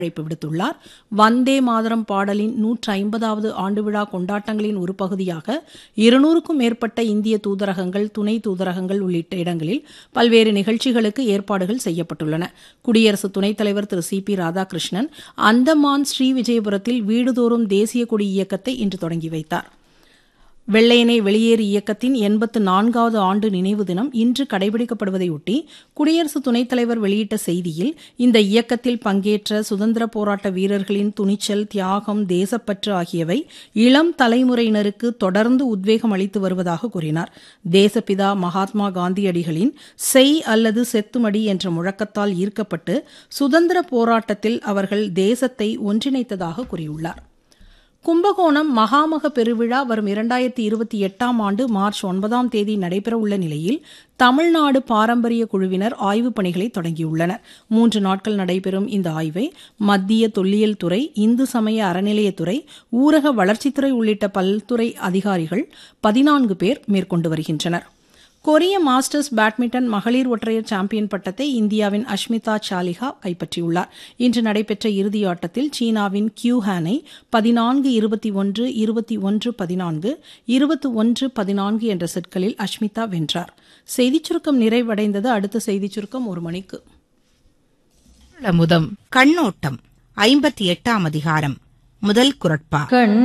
அழைப்பு விடுத்துள்ளார் வந்தே மாதரம் பாடலின் நூற்று ஐம்பதாவது ஆண்டு விழா கொண்டாட்டங்களின் ஒரு பகுதியாக இருநூறுக்கும் மேற்பட்ட இந்திய தூதரகங்கள் துணை தூதரகங்கள் உள்ளிட்ட இடங்களில் பல்வேறு நிகழ்ச்சிகளுக்கு ஏற்பாடுகள் செய்யப்பட்டுள்ளன குடியரசு துணைத் தலைவர் திரு சி பி ராதாகிருஷ்ணன் அந்தமான் ஸ்ரீவிஜயபுரத்தில் வீடுதோறும் தேசிய கொடி இயக்கத்தை இன்று தொடங்கி வைத்தார் வெள்ளையனே வெளியேறு இயக்கத்தின் எண்பத்து நான்காவது ஆண்டு நினைவு தினம் இன்று கடைபிடிக்கப்படுவதையொட்டி குடியரசு துணைத் தலைவர் வெளியிட்ட செய்தியில் இந்த இயக்கத்தில் பங்கேற்ற சுதந்திர போராட்ட வீரர்களின் துணிச்சல் தியாகம் தேசப்பற்று ஆகியவை இளம் தலைமுறையினருக்கு தொடர்ந்து உத்வேகம் அளித்து வருவதாக கூறினார் தேசப்பிதா மகாத்மா காந்தியடிகளின் செய் அல்லது செத்துமடி என்ற முழக்கத்தால் ஈர்க்கப்பட்டு சுதந்திர போராட்டத்தில் அவர்கள் தேசத்தை ஒன்றிணைத்ததாக கூறியுள்ளார் கும்பகோணம் மகாமக பெருவிழா வரும் இரண்டாயிரத்தி இருபத்தி எட்டாம் ஆண்டு மார்ச் ஒன்பதாம் தேதி நடைபெறவுள்ள நிலையில் தமிழ்நாடு பாரம்பரிய குழுவினர் ஆய்வுப் பணிகளை தொடங்கியுள்ளனர் மூன்று நாட்கள் நடைபெறும் இந்த ஆய்வை மத்திய தொல்லியல் துறை இந்து சமய அறநிலையத்துறை ஊரக வளர்ச்சித்துறை உள்ளிட்ட பல்துறை அதிகாரிகள் பதினான்கு பேர் மேற்கொண்டு வருகின்றனர் கொரிய மாஸ்டர்ஸ் பேட்மிண்டன் மகளிர் ஒற்றையர் சாம்பியன் பட்டத்தை இந்தியாவின் அஷ்மிதா சாலிஹா கைப்பற்றியுள்ளார் இன்று நடைபெற்ற இறுதி ஆட்டத்தில் சீனாவின் கியூ ஹானை பதினான்கு இருபத்தி ஒன்று இருபத்தி ஒன்று பதினான்கு இருபத்தி ஒன்று பதினான்கு என்ற செட்களில் அஷ்மிதா வென்றார் செய்திச் சுருக்கம் நிறைவடைந்தது அடுத்த செய்திச் சுருக்கம் ஒரு மணிக்கு முதம் கண்ணோட்டம் ஐம்பத்தி எட்டாம் அதிகாரம் முதல் குரட்பா